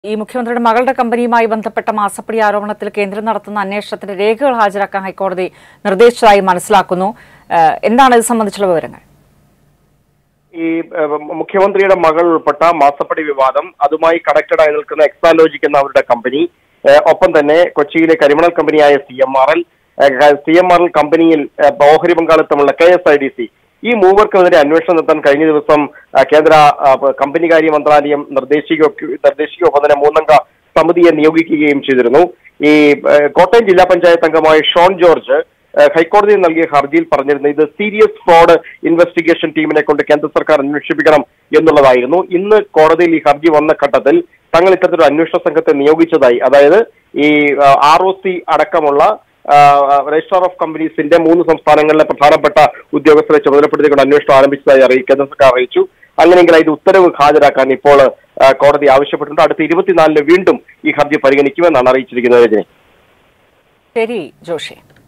ഈ മുഖ്യമന്ത്രിയുടെ മകളുടെ കമ്പനിയുമായി ബന്ധപ്പെട്ട മാസപ്പടി ആരോപണത്തിൽ കേന്ദ്രം നടത്തുന്ന അന്വേഷണത്തിന് രേഖകൾ ഹാജരാക്കാൻ ഹൈക്കോടതി നിർദ്ദേശിച്ചതായി മനസ്സിലാക്കുന്നു ഏഹ് എന്താണ് ഇത് സംബന്ധിച്ചുള്ള വിവരങ്ങൾ ഈ ഏഹ്, മുഖ്യമന്ത്രിയുടെ മകൾ ഉൾപ്പെട്ട മാസപ്പടി വിവാദം അതുമായി കണക്റ്റഡ് ആയി നിൽക്കുന്ന എക്സാലോജിക് എന്ന അവരുടെ കമ്പനി ഏഹ്, ഒപ്പം തന്നെ കൊച്ചിയിലെ കരിമണൽ കമ്പനിയായ C M R L C M R L കമ്പനിയിൽ ഏഹ്, ഓഹരി പങ്കാളിത്തമുള്ള K S I D C ഈ മൂവർക്കെതിരെ അന്വേഷണം നടത്താൻ കഴിഞ്ഞ ദിവസം ആ, കേന്ദ്ര ആ, പ- കമ്പനികാര്യ മന്ത്രാലയം നിർദ്ദേശിക്കുകയോ നിർദ്ദേശിക്കുകയോ ഒപ്പം തന്നെ മൂന്നംഗ സമിതിയെ നിയോഗിക്കുകയും ചെയ്തിരുന്നു ഈ ഏഹ്, കോട്ടയം ജില്ലാ പഞ്ചായത്ത് അംഗമായ ഷോൺ ജോർജ് ഏഹ് ഹൈക്കോടതിയിൽ നൽകിയ ഹർജിയിൽ പറഞ്ഞിരുന്നു ഇത് സീരിയസ് ഫ്രോഡ് ഇൻവെസ്റ്റിഗേഷൻ ടീമിനെ കൊണ്ട് കേന്ദ്ര സർക്കാർ അന്വേഷിപ്പിക്കണം എന്നുള്ളതായിരുന്നു ഇന്ന് കോടതിയിൽ ഈ ഹർജി വന്ന ഘട്ടത്തിൽ തങ്ങൾ ഇത്തരത്തിലൊരു അന്വേഷണ സംഘത്തെ നിയോഗിച്ചതായി അതായത് ഈ ആർ ഒ സി അടക്കമുള്ള രജിസ്ട്രാർ ഓഫ് കമ്പനീസിന്റെ മൂന്ന് സംസ്ഥാനങ്ങളിലെ പ്രധാനപ്പെട്ട ഉദ്യോഗസ്ഥരെ ചുമതലപ്പെടുത്തിക്കൊണ്ട് അന്വേഷണം ആരംഭിച്ചതായി അറിയി കേന്ദ്ര സർക്കാർ അറിയിച്ചു അങ്ങനെയെങ്കിൽ അതിന്റെ ഉത്തരവ് ഹാജരാക്കാൻ ഇപ്പോൾ ആ, കോടതി ആവശ്യപ്പെട്ടിട്ടുണ്ട് അടുത്ത ഇരുപത്തിനാലിന് വീണ്ടും ഈ ഹർജി പരിഗണിക്കുമെന്നാണ് അറിയിച്ചിരിക്കുന്നത് രജനി ശരി ജോഷി